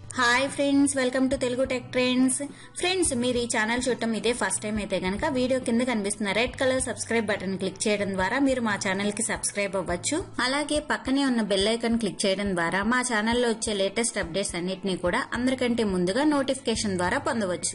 hi friends welcome to Telugu tech trends friends మీరు ఈ channel చూడటం ఇదే ఫస్ట్ టైం అయితే గనక వీడియో కింద కనిపిస్తున్న red colour subscribe button click చేయడం ద్వారా మీరు మా ఛానల్ కి సబ్స్క్రైబ్ అవ్వచ్చు అలాగే పక్కనే ఉన్న బెల్ ఐకాన్ క్లిక్ చేయడం ద్వారా మా ఛానల్లో వచ్చే లేటెస్ట్ అప్డేట్స్ అన్నిటినీ కూడా అందరికంటే ముందుగా నోటిఫికేషన్ ద్వారా పొందవచ్చు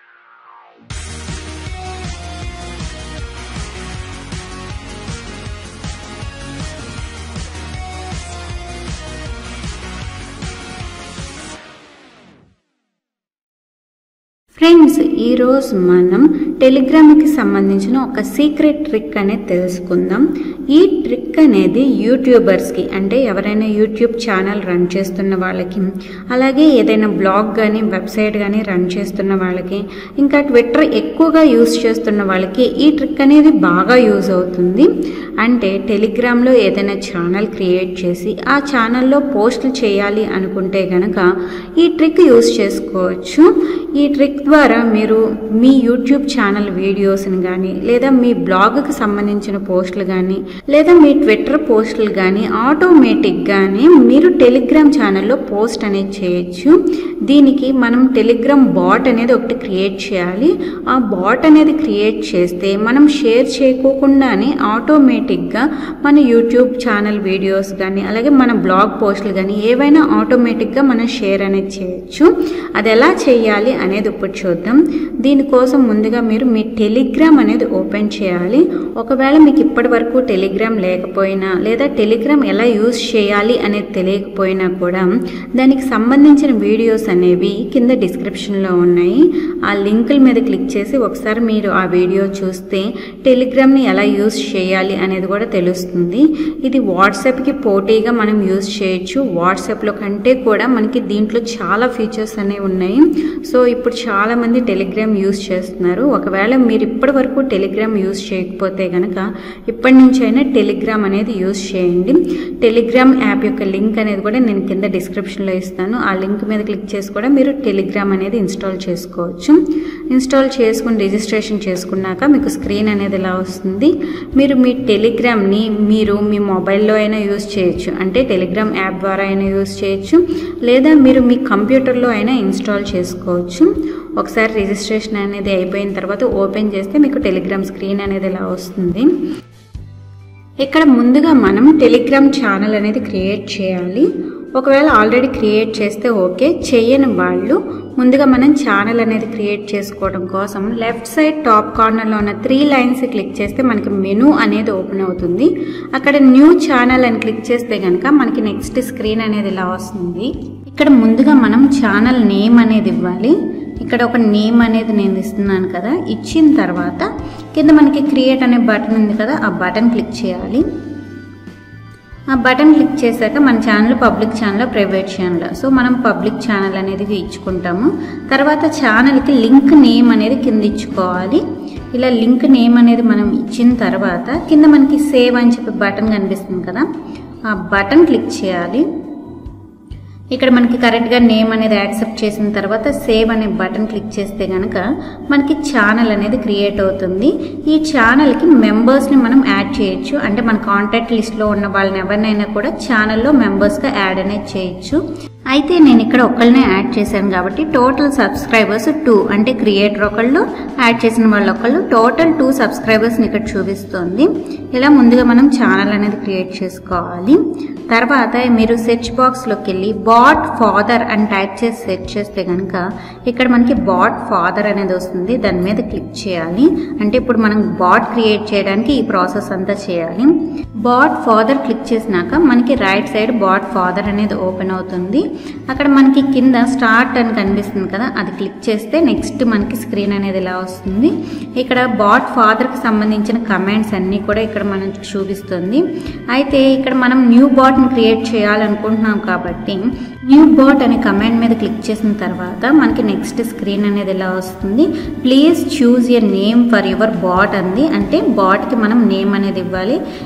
ఫ్రెండ్స్ ఈరోజు మనం టెలిగ్రామ్కి సంబంధించిన ఒక సీక్రెట్ ట్రిక్ అనేది తెలుసుకుందాం ఈ ట్రిక్ అనేది యూట్యూబర్స్కి అంటే ఎవరైనా యూట్యూబ్ ఛానల్ రన్ చేస్తున్న వాళ్ళకి అలాగే ఏదైనా బ్లాగ్ కానీ వెబ్సైట్ కానీ రన్ చేస్తున్న వాళ్ళకి ఇంకా ట్విట్టర్ ఎక్కువగా యూస్ చేస్తున్న వాళ్ళకి ఈ ట్రిక్ అనేది బాగా యూజ్ అవుతుంది అంటే టెలిగ్రామ్లో ఏదైనా ఛానల్ క్రియేట్ చేసి ఆ ఛానల్లో పోస్టులు చేయాలి అనుకుంటే గనక ఈ ట్రిక్ యూస్ చేసుకోవచ్చు ఈ ట్రిక్ ద్వారా మీరు మీ యూట్యూబ్ ఛానల్ వీడియోస్ని కానీ లేదా మీ బ్లాగ్కి సంబంధించిన పోస్టులు కానీ లేదా మీ ట్విట్టర్ పోస్టులు కానీ ఆటోమేటిక్గానే మీరు టెలిగ్రామ్ ఛానల్లో పోస్ట్ అనేది చేయొచ్చు దీనికి మనం టెలిగ్రామ్ బాట్ అనేది ఒకటి క్రియేట్ చేయాలి ఆ బాట్ అనేది క్రియేట్ చేస్తే మనం షేర్ చేయకోకుండానే ఆటోమేటిక్గా మన యూట్యూబ్ ఛానల్ వీడియోస్ కానీ అలాగే మన బ్లాగ్ పోస్టులు కానీ ఏవైనా ఆటోమేటిక్గా మనం షేర్ అనేది చేయొచ్చు అది ఎలా చేయాలి అనేది ఇప్పుడు చూద్దాం దీనికోసం ముందుగా మీరు మీ టెలిగ్రామ్ అనేది ఓపెన్ చేయాలి ఒకవేళ మీకు ఇప్పటి వరకు టెలిగ్రామ్ లేకపోయినా లేదా టెలిగ్రామ్ ఎలా యూజ్ చేయాలి అనేది తెలియకపోయినా కూడా దానికి సంబంధించిన వీడియోస్ అనేవి కింద డిస్క్రిప్షన్లో ఉన్నాయి ఆ లింకుల మీద క్లిక్ చేసి ఒకసారి మీరు ఆ వీడియో చూస్తే టెలిగ్రామ్ని ఎలా యూజ్ చేయాలి అనేది కూడా తెలుస్తుంది ఇది వాట్సాప్కి పోటీగా మనం యూజ్ చేయొచ్చు వాట్సాప్లో కంటే కూడా మనకి దీంట్లో చాలా ఫీచర్స్ అనేవి ఉన్నాయి సో ఇప్పుడు చాలామంది టెలిగ్రామ్ యూజ్ చేస్తున్నారు ఒకవేళ మీరు ఇప్పటి వరకు టెలిగ్రామ్ యూజ్ చేయకపోతే కనుక ఇప్పటి నుంచి అయినా టెలిగ్రామ్ అనేది యూజ్ చేయండి టెలిగ్రామ్ యాప్ యొక్క లింక్ అనేది కూడా నేను కింద డిస్క్రిప్షన్లో ఇస్తాను ఆ లింక్ మీద క్లిక్ చేసి కూడా మీరు టెలిగ్రామ్ అనేది ఇన్స్టాల్ చేసుకోవచ్చు ఇన్స్టాల్ చేసుకుని రిజిస్ట్రేషన్ చేసుకున్నాక మీకు స్క్రీన్ అనేది ఇలా వస్తుంది మీరు మీ టెలిగ్రామ్ని మీరు మీ మొబైల్లో అయినా యూజ్ చేయొచ్చు అంటే టెలిగ్రామ్ యాప్ ద్వారా అయినా యూజ్ చేయొచ్చు లేదా మీరు మీ కంప్యూటర్లో అయినా ఇన్స్టాల్ చేసుకోవచ్చు ఒకసారి రిజిస్ట్రేషన్ అనేది అయిపోయిన తర్వాత ఓపెన్ చేస్తే మీకు టెలిగ్రామ్ స్క్రీన్ అనేది ఇలా వస్తుంది ఇక్కడ ముందుగా మనం టెలిగ్రామ్ ఛానల్ అనేది క్రియేట్ చేయాలి ఒకవేళ ఆల్రెడీ క్రియేట్ చేస్తే ఓకే చేయని వాళ్ళు ముందుగా మనం ఛానల్ అనేది క్రియేట్ చేసుకోవడం కోసం లెఫ్ట్ సైడ్ టాప్ కార్నర్లో ఉన్న త్రీ లైన్స్ క్లిక్ చేస్తే మనకి మెనూ అనేది ఓపెన్ అవుతుంది అక్కడ న్యూ ఛానల్ అని క్లిక్ చేస్తే కనుక మనకి నెక్స్ట్ స్క్రీన్ అనేది ఇలా వస్తుంది ఇక్కడ ముందుగా మనం ఛానల్ నేమ్ అనేది ఇవ్వాలి ఇక్కడ ఒక నేమ్ అనేది నేను ఇస్తున్నాను కదా ఇచ్చిన తర్వాత కింద మనకి క్రియేట్ అనే బటన్ ఉంది కదా ఆ బటన్ క్లిక్ చేయాలి ఆ బటన్ క్లిక్ చేశాక మన channel public channel private channel so మనం పబ్లిక్ ఛానల్ అనేది ఇచ్చుకుంటాము తర్వాత ఛానల్కి లింక్ నేమ్ అనేది కింద ఇచ్చుకోవాలి ఇలా లింక్ నేమ్ అనేది మనం ఇచ్చిన తర్వాత కింద మనకి సేవ్ అని చెప్పి బటన్ కనిపిస్తుంది కదా ఆ బటన్ క్లిక్ చేయాలి ఇక్కడ మనకి కరెక్ట్గా నేమ్ అనేది యాక్సెప్ట్ చేసిన తర్వాత సేవ్ అనే బటన్ క్లిక్ చేస్తే కనుక మనకి ఛానల్ అనేది క్రియేట్ అవుతుంది ఈ ఛానల్కి మెంబర్స్ని మనం యాడ్ చేయొచ్చు అంటే మన కాంటాక్ట్ లిస్ట్లో ఉన్న వాళ్ళని ఎవరినైనా కూడా ఛానల్లో మెంబర్స్గా యాడ్ అనేది చేయొచ్చు అయితే నేను ఇక్కడ ఒకళ్ళనే యాడ్ చేశాను కాబట్టి టోటల్ సబ్స్క్రైబర్స్ టూ అంటే క్రియేటర్ ఒకళ్ళు యాడ్ చేసిన వాళ్ళు ఒకళ్ళు టోటల్ టూ సబ్స్క్రైబర్స్ని ఇక్కడ చూపిస్తుంది ఇలా ముందుగా మనం ఛానల్ అనేది క్రియేట్ చేసుకోవాలి తర్వాత మీరు సెర్చ్ బాక్స్లోకి వెళ్ళి బాట్ ఫాదర్ అని టైప్ చేసి సెర్చ్ చేస్తే కనుక ఇక్కడ మనకి బాట్ ఫాదర్ అనేది వస్తుంది దాని మీద క్లిక్ చేయాలి అంటే ఇప్పుడు మనం బాట్ క్రియేట్ చేయడానికి ఈ ప్రాసెస్ అంతా చేయాలి బాట్ ఫాదర్ క్లిక్ చేసినాక మనకి రైట్ సైడ్ బాట్ ఫాదర్ అనేది ఓపెన్ అవుతుంది అక్కడ మనకి కింద స్టార్ట్ అని కనిపిస్తుంది కదా అది క్లిక్ చేస్తే నెక్స్ట్ మనకి స్క్రీన్ అనేది ఇలా వస్తుంది ఇక్కడ బాట్ ఫాదర్కి సంబంధించిన కమెంట్స్ అన్నీ కూడా ఇక్కడ మనకి చూపిస్తుంది అయితే ఇక్కడ మనం న్యూ బాట్ని క్రియేట్ చేయాలనుకుంటున్నాం కాబట్టి న్యూ బాట్ అనే కమెంట్ మీద క్లిక్ చేసిన తర్వాత మనకి నెక్స్ట్ స్క్రీన్ అనేది ఇలా వస్తుంది please choose your name for your bot అంది అంటే బాట్కి మనం నేమ్ అనేది ఇవ్వాలి ఇక్కడ నేను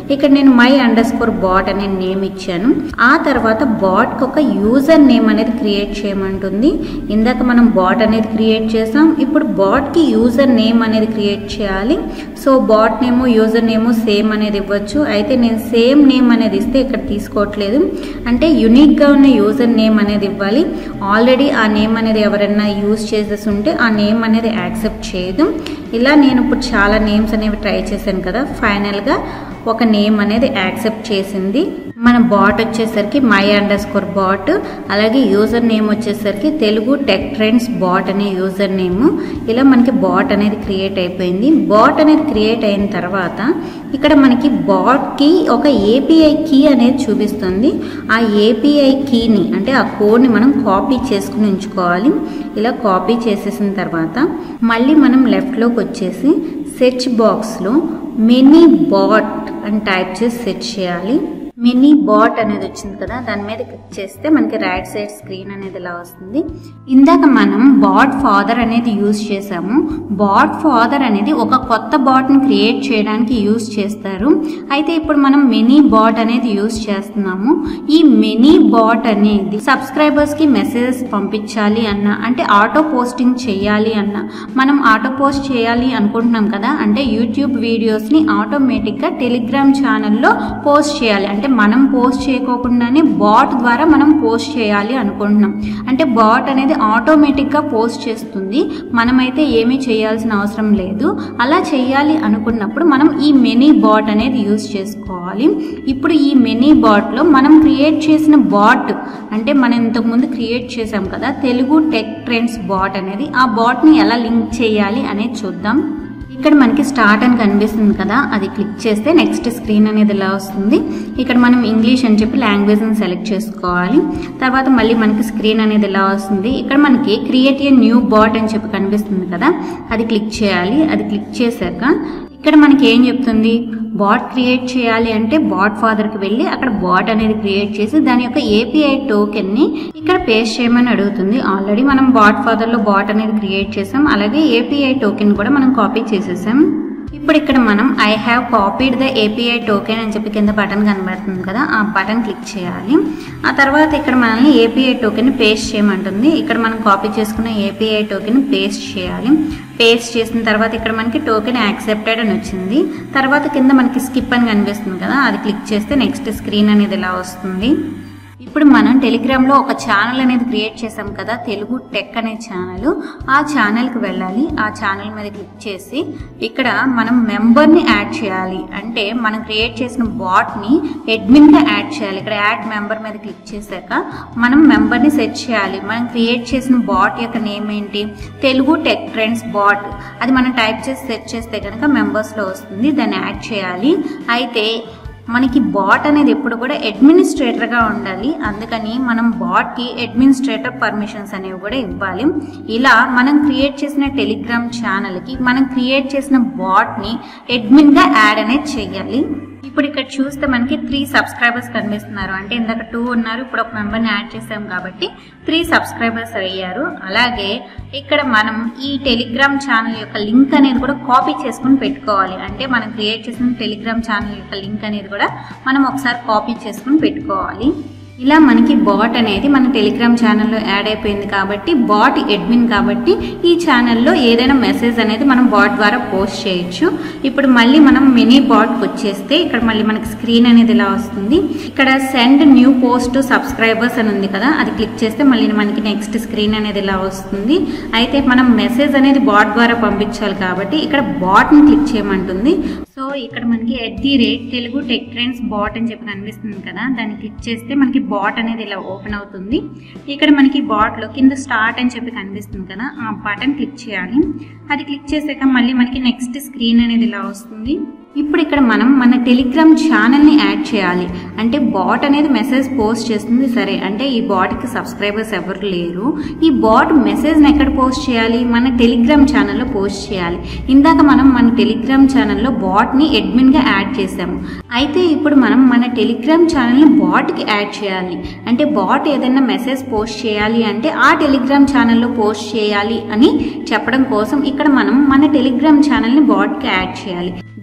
నేను మై అండర్ స్కోర్ బాట్ అనే నేమ్ ఇచ్చాను ఆ తర్వాత బాట్కి ఒక యూజర్ నేమ్ అనేది క్రియేట్ చేయమంటుంది ఇందాక మనం బాట్ అనేది క్రియేట్ చేసాం ఇప్పుడు బాట్కి యూజర్ నేమ్ అనేది క్రియేట్ చేయాలి so bot name user name same అనేది ఇవ్వచ్చు అయితే నేను సేమ్ నేమ్ అనేది ఇస్తే ఇక్కడ తీసుకోవట్లేదు అంటే యునిక్గా ఉన్న యూజర్ నేమ్ అనేది ఇవ్వాలి ఆల్రెడీ ఆ నేమ్ అనేది ఎవరైనా యూజ్ చేసేసి ఉంటే ఆ నేమ్ అనేది యాక్సెప్ట్ చేయదు ఇలా నేను ఇప్పుడు చాలా నేమ్స్ అనేవి ట్రై చేశాను కదా ఫైనల్గా ఒక నేమ్ అనేది యాక్సెప్ట్ చేసింది మన బాట్ వచ్చేసరికి మై అండర్ స్కోర్ బాట్ అలాగే యూజర్ నేమ్ వచ్చేసరికి తెలుగు టెక్ ట్రెండ్స్ బాట్ అనే యూజర్ నేమ్ ఇలా మనకి బాట్ అనేది క్రియేట్ అయిపోయింది బాట్ అనేది క్రియేట్ అయిన తర్వాత ఇక్కడ మనకి బాట్కి ఒక ఏపీఐ కీ అనేది చూపిస్తుంది ఆ ఏపీఐ కీని అంటే ఆ కోడ్ని మనం కాపీ చేసుకుని ఉంచుకోవాలి ఇలా కాపీ చేసేసిన తర్వాత మళ్ళీ మనం లెఫ్ట్లోకి వచ్చేసి సెర్చ్ బాక్స్లో మినీ బాట్ అని టైప్ చేసి సెర్చ్ చేయాలి మినీ బాట్ అనేది వచ్చింది కదా దాని మీద క్లిక్ చేస్తే మనకి రైట్ సైడ్ స్క్రీన్ అనేది ఇలా వస్తుంది ఇందాక మనం బాట్ ఫాదర్ అనేది యూజ్ చేసాము బాట్ ఫాదర్ అనేది ఒక కొత్త బాట్ని క్రియేట్ చేయడానికి యూజ్ చేస్తారు అయితే ఇప్పుడు మనం మినీ బాట్ అనేది యూజ్ చేస్తున్నాము ఈ మినీ బాట్ అనేది సబ్స్క్రైబర్స్ కి మెసేజెస్ పంపించాలి అన్న అంటే ఆటో పోస్టింగ్ చేయాలి అన్న మనం ఆటో పోస్ట్ చేయాలి అనుకుంటున్నాం కదా అంటే యూట్యూబ్ వీడియోస్ ని ఆటోమేటిక్ గా టెలిగ్రామ్ ఛానల్లో పోస్ట్ చేయాలి అంటే మనం పోస్ట్ చేయకోకుండానే బాట్ ద్వారా మనం పోస్ట్ చేయాలి అనుకుంటున్నాం అంటే బాట్ అనేది ఆటోమేటిక్గా పోస్ట్ చేస్తుంది మనమైతే ఏమీ చేయాల్సిన అవసరం లేదు అలా చేయాలి అనుకున్నప్పుడు మనం ఈ మెనీ బాట్ అనేది యూజ్ చేసుకోవాలి ఇప్పుడు ఈ మెనీ బాట్లో మనం క్రియేట్ చేసిన బాట్ అంటే మనం ఇంతకుముందు క్రియేట్ చేసాం కదా తెలుగు టెక్ ట్రెండ్స్ బాట్ అనేది ఆ బాట్ని ఎలా లింక్ చేయాలి అనేది చూద్దాం ఇక్కడ మనకి స్టార్ట్ అని కనిపిస్తుంది కదా అది క్లిక్ చేస్తే నెక్స్ట్ స్క్రీన్ అనేది ఇలా వస్తుంది ఇక్కడ మనం ఇంగ్లీష్ అని చెప్పి లాంగ్వేజ్ని సెలెక్ట్ చేసుకోవాలి తర్వాత మళ్ళీ మనకి స్క్రీన్ అనేది ఇలా వస్తుంది ఇక్కడ మనకి క్రియేట్ ఏ న్యూ బాట్ అని చెప్పి కనిపిస్తుంది కదా అది క్లిక్ చేయాలి అది క్లిక్ చేశాక ఇక్కడ మనకి ఏం చెప్తుంది బాట్ క్రియేట్ చేయాలి అంటే బాట్ ఫాదర్కి వెళ్ళి అక్కడ బాట్ అనేది క్రియేట్ చేసి దాని యొక్క ఏపీఐ టోకెన్ని ఇక్కడ పేస్ట్ చేయమని అడుగుతుంది ఆల్రెడీ మనం బాట్ ఫాదర్లో బాట్ అనేది క్రియేట్ చేసాం అలాగే ఏపీఐ టోకెన్ కూడా మనం కాపీ చేసేసాం ఇప్పుడు ఇక్కడ మనం I have copied the API token అని చెప్పి కింద బటన్ కనబడుతుంది కదా ఆ బటన్ క్లిక్ చేయాలి ఆ తర్వాత ఇక్కడ మనల్ని ఏపీఐ టోకెన్ పేస్ట్ చేయమంటుంది ఇక్కడ మనం కాపీ చేసుకున్న ఏపీఐ టోకెన్ పేస్ట్ చేయాలి పేస్ట్ చేసిన తర్వాత ఇక్కడ మనకి టోకెన్ యాక్సెప్టెడ్ అని వచ్చింది తర్వాత కింద మనకి స్కిప్ అని కనిపిస్తుంది కదా అది క్లిక్ చేస్తే నెక్స్ట్ స్క్రీన్ అనేది ఇలా వస్తుంది ఇప్పుడు మనం టెలిగ్రామ్లో ఒక ఛానల్ అనేది క్రియేట్ చేసాం కదా తెలుగు టెక్ అనే ఛానల్ ఆ ఛానల్కి వెళ్ళాలి ఆ ఛానల్ మీద క్లిక్ చేసి ఇక్కడ మనం మెంబర్ని యాడ్ చేయాలి అంటే మనం క్రియేట్ చేసిన బాట్ని అడ్మిన్గా యాడ్ చేయాలి ఇక్కడ యాడ్ మెంబర్ మీద క్లిక్ చేశాక మనం మెంబర్ని సెట్ చేయాలి మనం క్రియేట్ చేసిన బాట్ యొక్క నేమ్ ఏంటి తెలుగు టెక్ ట్రెండ్స్ బాట్ అది మనం టైప్ చేసి సెట్ చేస్తే కనుక మెంబర్స్లో వస్తుంది దాన్ని యాడ్ చేయాలి అయితే మనకి బాట్ అనేది ఎప్పుడు కూడా అడ్మినిస్ట్రేటర్గా ఉండాలి అందుకని మనం బాట్కి అడ్మినిస్ట్రేటర్ పర్మిషన్స్ అనేవి కూడా ఇవ్వాలి ఇలా మనం క్రియేట్ చేసిన టెలిగ్రామ్ ఛానల్కి మనం క్రియేట్ చేసిన బాట్ని అడ్మిన్గా యాడ్ అనేది చేయాలి ఇప్పుడు ఇక్కడ చూస్తే మనకి త్రీ సబ్స్క్రైబర్స్ కనిపిస్తున్నారు అంటే ఇందాక టూ ఉన్నారు ఇప్పుడు ఒక మెంబర్ని యాడ్ చేసాం కాబట్టి త్రీ సబ్స్క్రైబర్స్ అయ్యారు అలాగే ఇక్కడ మనం ఈ టెలిగ్రామ్ ఛానల్ యొక్క లింక్ అనేది కూడా కాపీ చేసుకుని పెట్టుకోవాలి అంటే మనం క్రియేట్ చేసిన టెలిగ్రామ్ ఛానల్ యొక్క లింక్ అనేది కూడా మనం ఒకసారి కాపీ చేసుకుని పెట్టుకోవాలి ఇలా మనకి బాట్ అనేది మన టెలిగ్రామ్ ఛానల్లో యాడ్ అయిపోయింది కాబట్టి బాట్ అడ్మిన్ కాబట్టి ఈ ఛానల్లో ఏదైనా మెసేజ్ అనేది మనం బాట్ ద్వారా పోస్ట్ చేయొచ్చు ఇప్పుడు మళ్ళీ మనం మినీ బాట్కి వచ్చేస్తే ఇక్కడ మళ్ళీ మనకి స్క్రీన్ అనేది ఇలా వస్తుంది ఇక్కడ సెండ్ న్యూ పోస్ట్ సబ్స్క్రైబర్స్ అని ఉంది కదా అది క్లిక్ చేస్తే మళ్ళీ మనకి నెక్స్ట్ స్క్రీన్ అనేది ఇలా వస్తుంది అయితే మనం మెసేజ్ అనేది బాట్ ద్వారా పంపించాలి కాబట్టి ఇక్కడ బాట్ని క్లిక్ చేయమంటుంది సో ఇక్కడ మనకి at the rate Telugu tech trends bot అని చెప్పి కనిపిస్తుంది కదా దాన్ని క్లిక్ చేస్తే మనకి బాట్ అనేది ఇలా ఓపెన్ అవుతుంది ఇక్కడ మనకి బాట్లో కింద స్టార్ట్ అని చెప్పి కనిపిస్తుంది కదా ఆ బటన్ క్లిక్ చేయాలి అది క్లిక్ చేసాక మళ్ళీ మనకి నెక్స్ట్ స్క్రీన్ అనేది ఇలా వస్తుంది ఇప్పుడు ఇక్కడ మనం మన టెలిగ్రామ్ ఛానల్ని యాడ్ చేయాలి అంటే బాట్ అనేది మెసేజ్ పోస్ట్ చేస్తుంది సరే అంటే ఈ బాట్కి సబ్స్క్రైబర్స్ ఎవరు లేరు ఈ బాట్ మెసేజ్ని ఎక్కడ పోస్ట్ చేయాలి మన టెలిగ్రామ్ ఛానల్లో పోస్ట్ చేయాలి ఇందాక మనం మన టెలిగ్రామ్ ఛానల్లో బాట్ని అడ్మిన్గా యాడ్ చేసాము అయితే ఇప్పుడు మనం మన టెలిగ్రామ్ ఛానల్ని బాట్కి యాడ్ చేయాలి అంటే బాట్ ఏదైనా మెసేజ్ పోస్ట్ చేయాలి అంటే ఆ టెలిగ్రామ్ ఛానల్లో పోస్ట్ చేయాలి అని చెప్పడం కోసం ఇక్కడ మనం మన టెలిగ్రామ్ ఛానల్ని బాట్కి యాడ్ చేయాలి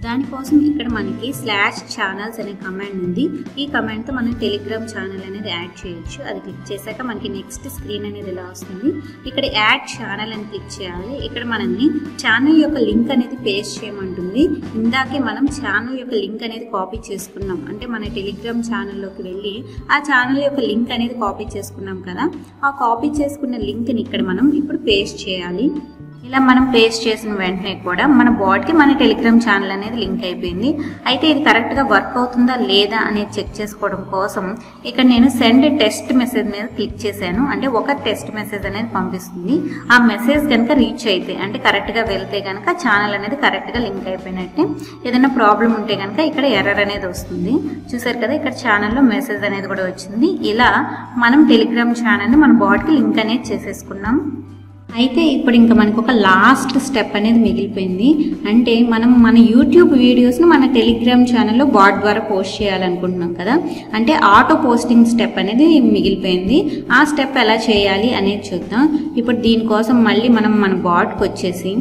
దానికోసం ఇక్కడ మనకి స్లాష్ ఛానల్స్ అనే కమాండ్ ఉంది ఈ కమాండ్తో మనం టెలిగ్రామ్ ఛానల్ అనేది యాడ్ చేయొచ్చు అది క్లిక్ చేశాక మనకి నెక్స్ట్ స్క్రీన్ అనేది ఇలా వస్తుంది ఇక్కడ యాడ్ ఛానల్ అని క్లిక్ చేయాలి ఇక్కడ మనల్ని ఛానల్ యొక్క లింక్ అనేది పేస్ట్ చేయమంటుంది ఇందాకే మనం ఛానల్ యొక్క లింక్ అనేది కాపీ చేసుకున్నాం అంటే మన టెలిగ్రామ్ ఛానల్లోకి వెళ్ళి ఆ ఛానల్ యొక్క లింక్ అనేది కాపీ చేసుకున్నాం కదా ఆ కాపీ చేసుకున్న లింక్ని ఇక్కడ మనం ఇప్పుడు పేస్ట్ చేయాలి ఇలా మనం పేస్ట్ చేసిన వెంటనే కూడా మన బాడీకి మన టెలిగ్రామ్ ఛానల్ అనేది లింక్ అయిపోయింది అయితే ఇది కరెక్ట్గా వర్క్ అవుతుందా లేదా అనేది చెక్ చేసుకోవడం కోసం ఇక్కడ నేను సెండ్ టెస్ట్ మెసేజ్ మీద క్లిక్ చేశాను అంటే ఒక టెస్ట్ మెసేజ్ అనేది పంపిస్తుంది ఆ మెసేజ్ కనుక రీచ్ అయితే అంటే కరెక్ట్గా వెళ్తే కనుక ఛానల్ అనేది కరెక్ట్గా లింక్ అయిపోయినట్టే ఏదైనా ప్రాబ్లం ఉంటే కనుక ఇక్కడ ఎర్రర్ అనేది వస్తుంది చూసారు కదా ఇక్కడ ఛానల్లో మెసేజ్ అనేది కూడా వచ్చింది ఇలా మనం టెలిగ్రామ్ ఛానల్ని మన బాడీకి లింక్ అనేది చేసేసుకున్నాం అయితే ఇప్పుడు ఇంకా మనకు ఒక లాస్ట్ స్టెప్ అనేది మిగిలిపోయింది అంటే మనం మన యూట్యూబ్ వీడియోస్ని మన టెలిగ్రామ్ ఛానల్లో బాట్ ద్వారా పోస్ట్ చేయాలనుకుంటున్నాం కదా అంటే ఆటో పోస్టింగ్ స్టెప్ అనేది మిగిలిపోయింది ఆ స్టెప్ ఎలా చేయాలి అనేది చూద్దాం ఇప్పుడు దీనికోసం మళ్ళీ మనం మన బాట్కి వచ్చేసి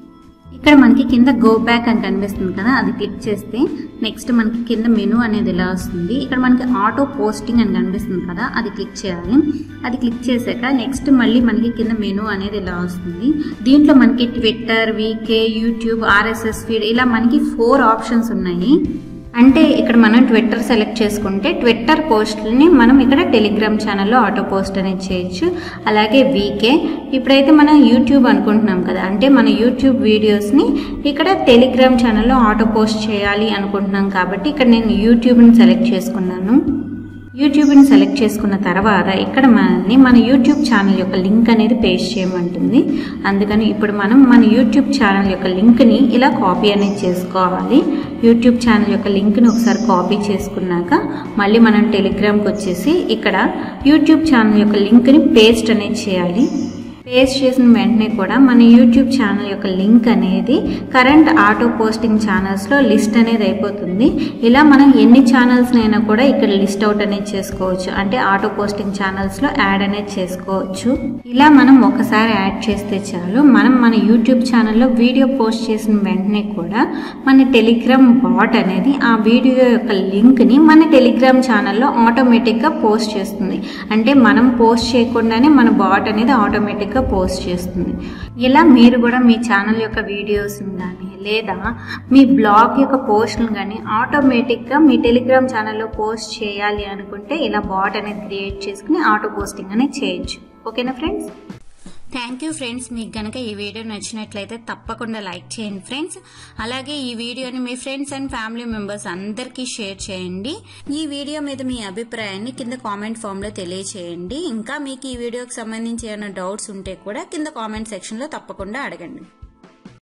ఇక్కడ మనకి కింద గో బ్యాక్ అని కనిపిస్తుంది కదా అది క్లిక్ చేస్తే నెక్స్ట్ మనకి కింద మెనూ అనేది ఇలా వస్తుంది ఇక్కడ మనకి ఆటో పోస్టింగ్ అని కనిపిస్తుంది కదా అది క్లిక్ చేయాలి అది క్లిక్ చేశాక నెక్స్ట్ మళ్ళీ మనకి కింద మెనూ అనేది ఇలా వస్తుంది దీంట్లో మనకి Twitter VK YouTube RSS feed ఇలా మనకి ఫోర్ ఆప్షన్స్ ఉన్నాయి అంటే ఇక్కడ మనం ట్విట్టర్ సెలెక్ట్ చేసుకుంటే ట్విట్టర్ పోస్ట్ని మనం ఇక్కడ టెలిగ్రామ్ ఛానల్లో ఆటో పోస్ట్ అనేది చేయొచ్చు అలాగే వీకే ఇప్పుడైతే మనం యూట్యూబ్ అనుకుంటున్నాం కదా అంటే మన యూట్యూబ్ వీడియోస్ని ఇక్కడ టెలిగ్రామ్ ఛానల్లో ఆటో పోస్ట్ చేయాలి అనుకుంటున్నాం కాబట్టి ఇక్కడ నేను యూట్యూబ్ని సెలెక్ట్ చేసుకున్నాను యూట్యూబ్ని సెలెక్ట్ చేసుకున్న తర్వాత ఇక్కడ మనల్ని మన యూట్యూబ్ ఛానల్ యొక్క లింక్ అనేది పేస్ట్ చేయమంటుంది అందుకని ఇప్పుడు మనం మన యూట్యూబ్ ఛానల్ యొక్క లింక్ని ఇలా కాపీ అనేది చేసుకోవాలి యూట్యూబ్ ఛానల్ యొక్క లింక్ని ఒకసారి కాపీ చేసుకున్నాక మళ్ళీ మనం టెలిగ్రామ్కి వచ్చేసి ఇక్కడ యూట్యూబ్ ఛానల్ యొక్క లింక్ని పేస్ట్ అనేది చేయాలి పేస్ట్ చేసిన వెంటనే కూడా మన యూట్యూబ్ ఛానల్ యొక్క లింక్ అనేది కరెంట్ ఆటో పోస్టింగ్ ఛానల్స్లో లిస్ట్ అనేది అయిపోతుంది ఇలా మనం ఎన్ని ఛానల్స్నైనా కూడా ఇక్కడ లిస్ట్ అవుట్ అనేది చేసుకోవచ్చు అంటే ఆటో పోస్టింగ్ ఛానల్స్లో యాడ్ అనేది చేసుకోవచ్చు ఇలా మనం ఒకసారి యాడ్ చేస్తే చాలు మనం మన యూట్యూబ్ ఛానల్లో వీడియో పోస్ట్ చేసిన వెంటనే కూడా మన టెలిగ్రామ్ బాట్ అనేది ఆ వీడియో యొక్క లింక్ని మన టెలిగ్రామ్ ఛానల్లో ఆటోమేటిక్గా పోస్ట్ చేస్తుంది అంటే మనం పోస్ట్ చేయకుండానే మన బాట్ అనేది ఆటోమేటిక్గా పోస్ట్ చేస్తుంది ఇలా మీరు కూడా మీ ఛానల్ యొక్క వీడియోస్ని కానీ లేదా మీ బ్లాగ్ యొక్క పోస్ట్ని కానీ ఆటోమేటిక్గా మీ టెలిగ్రామ్ ఛానల్లో పోస్ట్ చేయాలి అనుకుంటే ఇలా బాట్ అనేది క్రియేట్ చేసుకుని ఆటో పోస్టింగ్ అనేది చేయొచ్చు ఓకేనా ఫ్రెండ్స్ థ్యాంక్ యూ ఫ్రెండ్స్ మీకు గనక ఈ వీడియో నచ్చినట్లయితే తప్పకుండా లైక్ చేయండి ఫ్రెండ్స్ అలాగే ఈ వీడియోని మీ ఫ్రెండ్స్ అండ్ ఫ్యామిలీ మెంబర్స్ అందరికీ షేర్ చేయండి ఈ వీడియో మీద మీ అభిప్రాయాన్ని కింద కామెంట్ ఫామ్ లో తెలియచేయండి ఇంకా మీకు ఈ వీడియోకి సంబంధించి ఏమైనా డౌట్స్ ఉంటే కూడా కింద కామెంట్ సెక్షన్ లో తప్పకుండా అడగండి